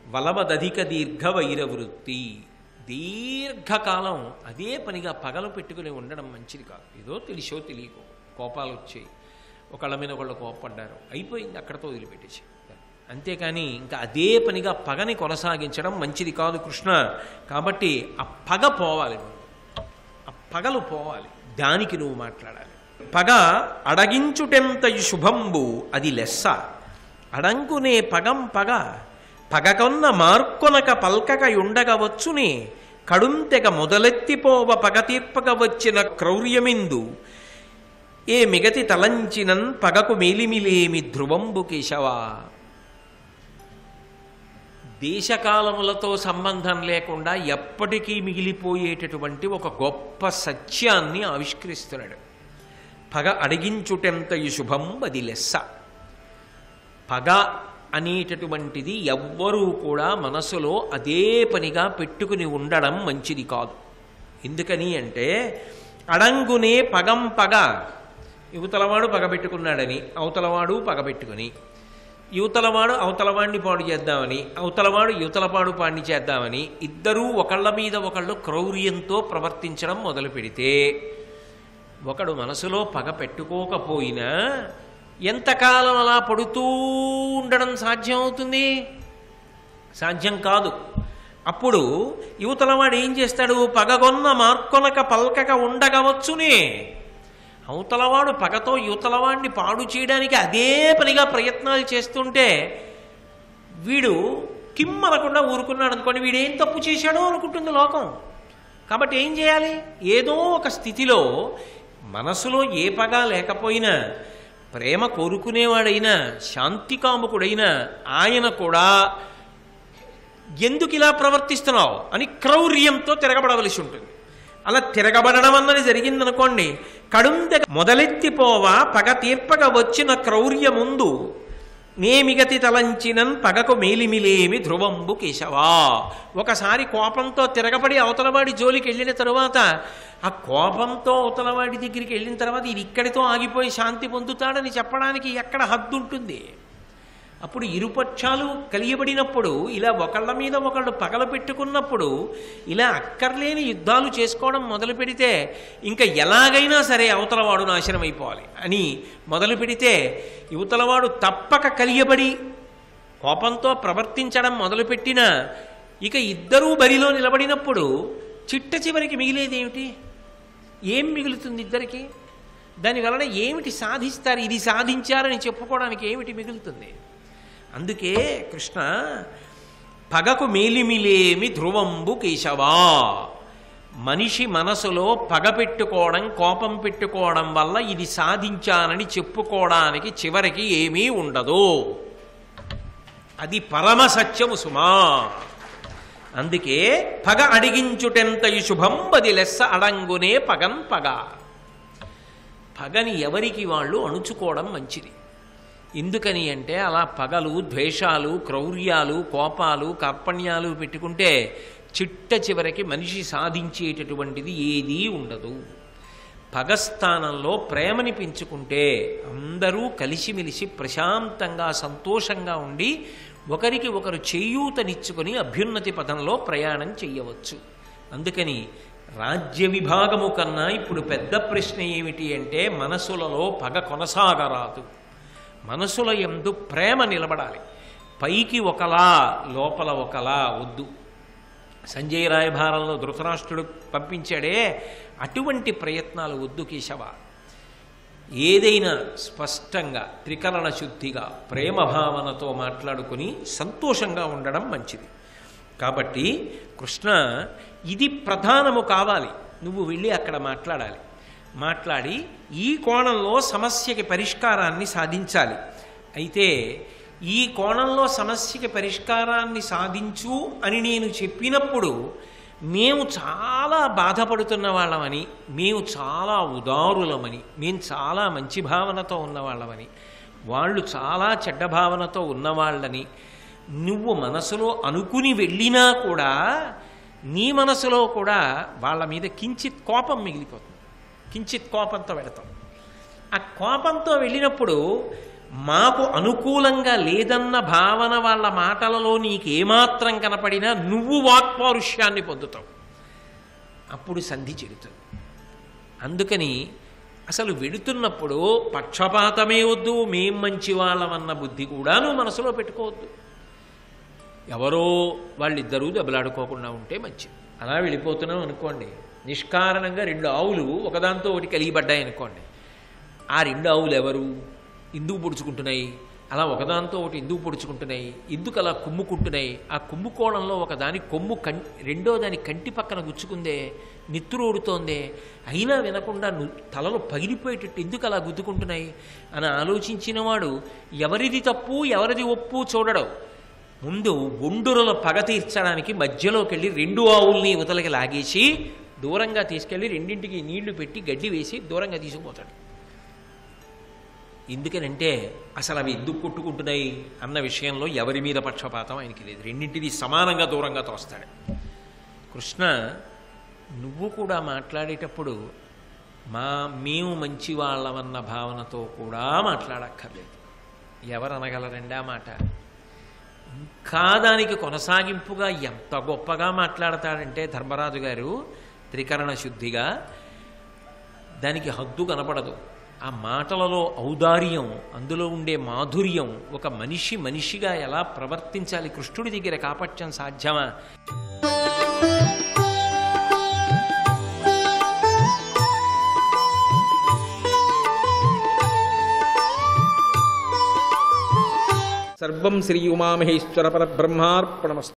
వలవదధిక దీర్ఘ వైరవృత్తి దీర్ఘకాలం అదే పనిగా పగలు పెట్టుకుని ఉండడం మంచిది కాదు ఏదో తెలిసో తెలియకో కోపాలు వచ్చాయి ఒకళ్ళ మీద ఒకళ్ళు కోపడ్డారు అయిపోయింది అక్కడతో వదిలిపెట్టేసి అంతేకాని ఇంకా అదే పనిగా పగని కొనసాగించడం మంచిది కాదు కృష్ణ కాబట్టి ఆ పగ పోవాలి ముందు. ఆ పగలు పోవాలి దానికి నువ్వు మాట్లాడాలి పగ అడగించుటెంత శుభంబు అది లెస్స అడంకునే పగం పగ పగకొన్న మార్కొనక పల్కక ఉండగవచ్చునే కడుంతెగ మొదలెత్తిపోవ పగ తీర్పక వచ్చిన క్రౌర్యమిందు ఏ మిగతి తలంచినన్ పగకు మేలిమిలేమి ధ్రువంబు కేశవా దేశకాలములతో సంబంధం లేకుండా ఎప్పటికీ మిగిలిపోయేటటువంటి ఒక గొప్ప సత్యాన్ని ఆవిష్కరిస్తున్నాడు పగ అడిగించుటెంత శుభం అది లెస్స పగ అనేటటువంటిది ఎవ్వరూ కూడా మనసులో అదే పనిగా పెట్టుకుని ఉండడం మంచిది కాదు ఎందుకని అంటే అడంగునే పగం పగ యువతలవాడు పగ పెట్టుకున్నాడని అవతలవాడు పగ పెట్టుకుని యువతలవాడు అవతలవాడిని పాడు చేద్దామని అవతలవాడు యువతలపాడు పాడిని చేద్దామని ఇద్దరూ ఒకళ్ళ మీద ఒకళ్ళు క్రౌర్యంతో ప్రవర్తించడం మొదలు పెడితే ఒకడు మనసులో పగ పెట్టుకోకపోయినా ఎంతకాలం అలా పడుతూ ఉండడం సాధ్యం అవుతుంది సాధ్యం కాదు అప్పుడు యువతలవాడు ఏం చేస్తాడు పగగొన్న మార్కొనక పల్కక ఉండగవచ్చునే అవతలవాడు పగతో యువతలవాడిని పాడు చేయడానికి అదే పనిగా ప్రయత్నాలు చేస్తుంటే వీడు కిమ్మనకుండా ఊరుకున్నాడు అనుకోండి వీడు ఏం తప్పు చేశాడో అనుకుంటుంది లోకం కాబట్టి ఏం చేయాలి ఏదో ఒక స్థితిలో మనసులో ఏ పగ లేకపోయినా ప్రేమ కోరుకునేవాడైనా శాంతికాముకుడైనా ఆయన కూడా ఎందుకు ఇలా ప్రవర్తిస్తున్నావు అని క్రౌర్యంతో తిరగబడవలసి ఉంటుంది అలా తిరగబడడం అన్నది జరిగిందనుకోండి కడుందెగ మొదలెత్తిపోవా పగ తీర్పక వచ్చిన క్రౌర్య ముందు నేమిగతి తలంచినన్ పగకు మేలిమిలేమి ధ్రువంబు కేశవా ఒకసారి కోపంతో తిరగబడి అవతలవాడి జోలికి వెళ్ళిన తరువాత ఆ కోపంతో అవతలవాడి దగ్గరికి వెళ్ళిన తర్వాత ఇది ఇక్కడితో ఆగిపోయి శాంతి పొందుతాడని చెప్పడానికి ఎక్కడ హద్దు ఉంటుంది అప్పుడు ఇరుపక్షాలు కలియబడినప్పుడు ఇలా ఒకళ్ళ మీద ఒకళ్ళు పగల పెట్టుకున్నప్పుడు ఇలా అక్కర్లేని యుద్ధాలు చేసుకోవడం మొదలు పెడితే ఇంకా ఎలాగైనా సరే అవతలవాడు నాశనం అయిపోవాలి అని మొదలు పెడితే యువతలవాడు తప్పక కలియబడి కోపంతో ప్రవర్తించడం మొదలుపెట్టినా ఇక ఇద్దరూ బరిలో నిలబడినప్పుడు చిట్ట చివరికి మిగిలేది ఏమిటి ఏం మిగులుతుంది ఇద్దరికి దాని వలన ఏమిటి సాధిస్తారు ఇది సాధించారని చెప్పుకోవడానికి ఏమిటి మిగులుతుంది అందుకే కృష్ణ పగకు మేలిమిలేమి ధ్రువంబు కేశవా మనిషి మనసులో పగ పెట్టుకోవడం కోపం పెట్టుకోవడం వల్ల ఇది సాధించానని చెప్పుకోవడానికి చివరికి ఏమీ ఉండదు అది పరమ సత్యము సుమా అందుకే పగ అడిగించుటెంత శుభం బది లెస్స అడంగునే పగన్ పగ పగని ఎవరికి వాళ్ళు అణుచుకోవడం మంచిది ఎందుకని అంటే అలా పగలు ద్వేషాలు క్రౌర్యాలు కోపాలు కర్పణ్యాలు పెట్టుకుంటే చిట్ట చివరికి మనిషి సాధించేటటువంటిది ఏదీ ఉండదు పగస్థానంలో ప్రేమని పెంచుకుంటే అందరూ కలిసిమెలిసి ప్రశాంతంగా సంతోషంగా ఉండి ఒకరికి ఒకరు చేయూతనిచ్చుకొని అభ్యున్నతి పదంలో ప్రయాణం చెయ్యవచ్చు అందుకని రాజ్య విభాగము కన్నా ఇప్పుడు పెద్ద ప్రశ్న ఏమిటి అంటే మనసులలో పగ కొనసాగరాదు మనసుల ఎందు ప్రేమ నిలబడాలి పైకి ఒకలా లోపల ఒకలా వద్దు సంజయ్ రాయభారంలో ధృతరాష్ట్రుడు పంపించాడే అటువంటి ప్రయత్నాలు వద్దు కేశవ ఏదైనా స్పష్టంగా త్రికరణ శుద్ధిగా ప్రేమ భావనతో మాట్లాడుకుని సంతోషంగా ఉండడం మంచిది కాబట్టి కృష్ణ ఇది ప్రధానము కావాలి నువ్వు వెళ్ళి అక్కడ మాట్లాడాలి మాట్లాడి ఈ కోణంలో సమస్యకి పరిష్కారాన్ని సాధించాలి అయితే ఈ కోణంలో సమస్యకి పరిష్కారాన్ని సాధించు అని నేను చెప్పినప్పుడు మేము చాలా బాధపడుతున్న వాళ్ళమని మేము చాలా ఉదారులమని మేము చాలా మంచి భావనతో ఉన్నవాళ్ళమని వాళ్ళు చాలా చెడ్డ భావనతో ఉన్నవాళ్ళని నువ్వు మనసులో అనుకుని వెళ్ళినా కూడా నీ మనసులో కూడా వాళ్ళ మీద కించిత్ కోపం మిగిలిపోతుంది కించిత్ కోపంతో వెళతాం ఆ కోపంతో వెళ్ళినప్పుడు మాకు అనుకూలంగా లేదన్న భావన వాళ్ళ మాటలలో నీకేమాత్రం కనపడినా నువ్వు వాక్పారుష్యాన్ని పొందుతావు అప్పుడు సంధి చెడుతుంది అందుకని అసలు వెడుతున్నప్పుడు పక్షపాతమే వద్దు మేం మంచి వాళ్ళమన్న బుద్ధి కూడా నువ్వు మనసులో పెట్టుకోవద్దు ఎవరో వాళ్ళిద్దరూ దెబ్బలాడుకోకుండా ఉంటే మంచిది అలా వెళ్ళిపోతున్నాం అనుకోండి నిష్కారణంగా రెండు ఆవులు ఒకదాంతో ఒకటి కలిగిపడ్డాయి అనుకోండి ఆ రెండు ఆవులు ఎవరు ఎందుకు పొడుచుకుంటున్నాయి అలా ఒకదాంతో ఒకటి ఎందుకు పొడుచుకుంటున్నాయి ఎందుకు అలా కుమ్ముకుంటున్నాయి ఆ కుమ్ముకోవడంలో ఒకదాని కొమ్ము కం రెండో దాని కంటి పక్కన గుచ్చుకుందే నిత్తురోడుతోందే అయినా వినకుండా ను- తలలో పగిలిపోయేటట్టు ఎందుకు అలా గుద్దుకుంటున్నాయి అని ఆలోచించిన వాడు ఎవరిది తప్పు ఎవరిది ఒప్పు చూడడు ముందు ఒండురల పగ తీర్చడానికి మధ్యలోకి వెళ్ళి రెండు ఆవుల్ని ఇవతలకి లాగేసి దూరంగా తీసుకెళ్ళి రెండింటికి నీళ్లు పెట్టి గడ్డి వేసి దూరంగా తీసుకుపోతాడు ఎందుకనంటే అసలు అవి ఎందుకు కొట్టుకుంటున్నాయి అన్న విషయంలో ఎవరి మీద పక్షపాతం ఆయనకి లేదు రెండింటిని సమానంగా దూరంగా తోస్తాడు కృష్ణ నువ్వు కూడా మాట్లాడేటప్పుడు మా మేము మంచి వాళ్ళమన్న భావనతో కూడా మాట్లాడక్కర్లేదు ఎవరు అనగలరండి ఆ మాట ఇంకా దానికి కొనసాగింపుగా ఎంత గొప్పగా మాట్లాడతాడంటే ధర్మరాజు గారు త్రికరణ శుద్ధిగా దానికి హద్దు కనపడదు ఆ మాటలలో ఔదార్యం అందులో ఉండే మాధుర్యం ఒక మనిషి మనిషిగా ఎలా ప్రవర్తించాలి కృష్ణుడి దగ్గర కాపట్యం సాధ్యమా సర్వం శ్రీ ఉమామహేశ్వర పరబ్రహ్మార్పణమస్తు